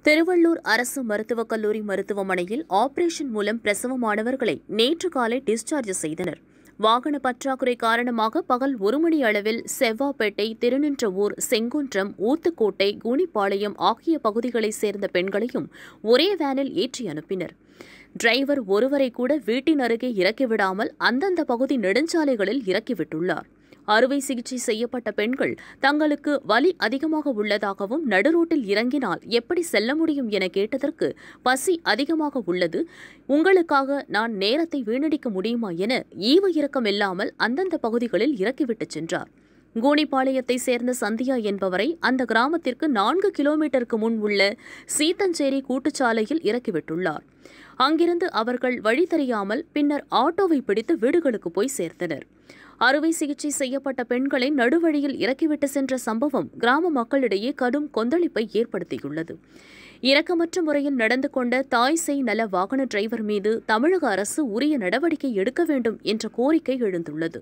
திருவள்ளூர் அரசு மருத்துவக் கல்லூரி மருத்துவமனையில் ஆபரேஷன் மூலம் பிரசவமானவர்களை நேற்று காலை டிஸ்சார்ஜ் செய்தனர் வாகன பற்றாக்குறை காரணமாக பகல் ஒரு மணி அளவில் செவ்வாப்பேட்டை திருநின்றவூர் செங்குன்றம் ஊத்துக்கோட்டை கூனிப்பாளையம் ஆகிய பகுதிகளைச் சேர்ந்த பெண்களையும் ஒரே வேனில் ஏற்றி அனுப்பினர் டிரைவர் ஒருவரை கூட வீட்டின் அருகே இறக்கிவிடாமல் அந்தந்த பகுதி நெடுஞ்சாலைகளில் இறக்கிவிட்டுள்ளார் அறுவை சிகிச்சை செய்யப்பட்ட பெண்கள் தங்களுக்கு வலி அதிகமாக உள்ளதாகவும் நடுரோட்டில் இறங்கினால் எப்படி செல்ல முடியும் என கேட்டதற்கு பசி அதிகமாக உள்ளது உங்களுக்காக நான் நேரத்தை வீணடிக்க முடியுமா என ஈவு இரக்கம் இல்லாமல் அந்தந்த பகுதிகளில் இறக்கிவிட்டு சென்றார் கூனிப்பாளையத்தை சேர்ந்த சந்தியா என்பவரை அந்த கிராமத்திற்கு நான்கு கிலோமீட்டருக்கு முன் உள்ள சீத்தஞ்சேரி கூட்டுச்சாலையில் இறக்கிவிட்டுள்ளார் அங்கிருந்து அவர்கள் வழி தெரியாமல் பின்னர் ஆட்டோவை பிடித்து வீடுகளுக்கு போய் சேர்த்தனர் அறுவை சிகிச்சை செய்யப்பட்ட பெண்களை நடுவழியில் இறக்கிவிட்டு சென்ற சம்பவம் கிராம மக்களிடையே கடும் கொந்தளிப்பை ஏற்படுத்தியுள்ளது இரக்கமற்ற முறையில் நடந்து கொண்ட தாய் செய் நல வாகன டிரைவர் மீது தமிழக அரசு உரிய நடவடிக்கை எடுக்க வேண்டும் என்ற கோரிக்கை எழுந்துள்ளது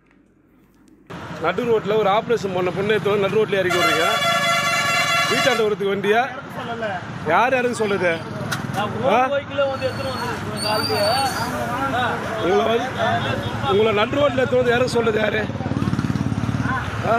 நடு ரோட்டில் ஒரு ஆப்ரேஷன் பண்ண பொண்ணு எடுத்து வந்து நடு ரோட்டில் இறக்கி விட்றீங்க வீட்டாண்ட வரதுக்கு வண்டியா யார் யாருக்கு சொல்லுது ஆ? உங்களை வந்து உங்களை நடு ரோட்டில் எடுத்து வந்து யாரும் சொல்லுது யாரு ஆ?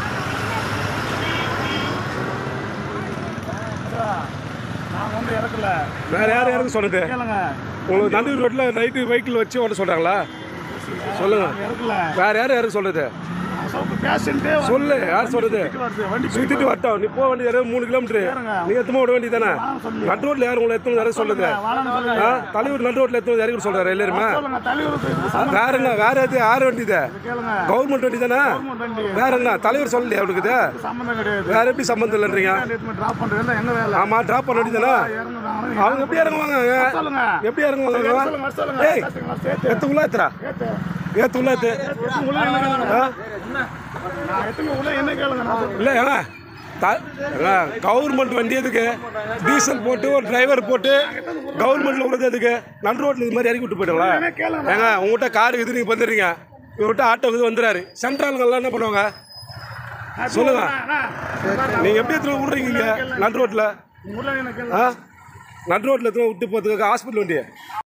நான் வந்து இறக்கல வேற யார் யாருக்கு சொல்லுது கேளுங்க உங்களுக்கு நடு ரோட்டில் நைட்டு வெஹிக்கிள் வச்சு ஓட்ட சொல்கிறாங்களா சொல்லுங்க இறக்கல வேற யார் யாருக்கு சொல்லுது சொல்ல பேஷண்ட்டே சொல்லு யார் சொல்லுது வருது வண்டி சுத்திட்டு வரட்டும் நீ போக வேண்டியது மூணு கிலோமீட்டர் நீ எத்தமா விட வேண்டியது தானே நட்டு ரோட்ல யாரும் உங்களை எத்தனை யாரும் சொல்லுது வாழன்னு சொல்லுங்க ஆ? தலைவர் நட்டு ரோட்ல எத்தனை யாரும் சொல்றாரு எல்லாருமே சொல்லுங்க தலைவர் வேறங்க வேற எது யார் வண்டிது கேளுங்க கவர்மெண்ட் வண்டி தானே வண்டி வேற என்ன தலைவர் சொல்லலையா அவனுக்கு இது? சம்மந்தம் கிடையாது வேற எப்படி சம்பந்தம் இல்லைன்றீங்க ட்ராப் பண்றது எங்க வேலை ஆமா டிராப் பண்ண வேண்டியது தானே இறங்குறாங்க அவங்க எப்படி இறங்குவாங்க சொல்லுங்க எப்படி இறங்குவாங்க சொல்லுங்க சொல்லுங்க ஏய் சேர்த்து எத்து உள்ள ஏத்துறா ஏத்து உள்ள ஏத்து உள்ள என்ன கேளுங்க ஆ? நான் எத்தனை உள்ள என்ன கேளுங்க நான் சொல்றேன். இல்லை ஏங்க கவர்மெண்ட் வண்டி எதுக்கு டீசல் போட்டு ஒரு டிரைவர் போட்டு கவர்மெண்ட்ல விடுறது எதுக்கு நடு ரோட்ல இது மாதிரி இறக்கி விட்டு போயிடுங்களா ஏங்க உங்ககிட்ட கார் இது நீங்க வந்துடுறீங்க இவர்கிட்ட ஆட்டோ இது வந்துறாரு சென்ட்ரல்கள்லாம் என்ன பண்ணுவாங்க சொல்லுங்க நீங்க எப்படி எத்தனை விடுறீங்க இங்க நடு ரோட்ல உள்ள என்ன கேளுங்க ஆ நடு ரோட்ல எத்தனை விட்டு போறதுக்கு ஹாஸ்பிட்டல் வண்டி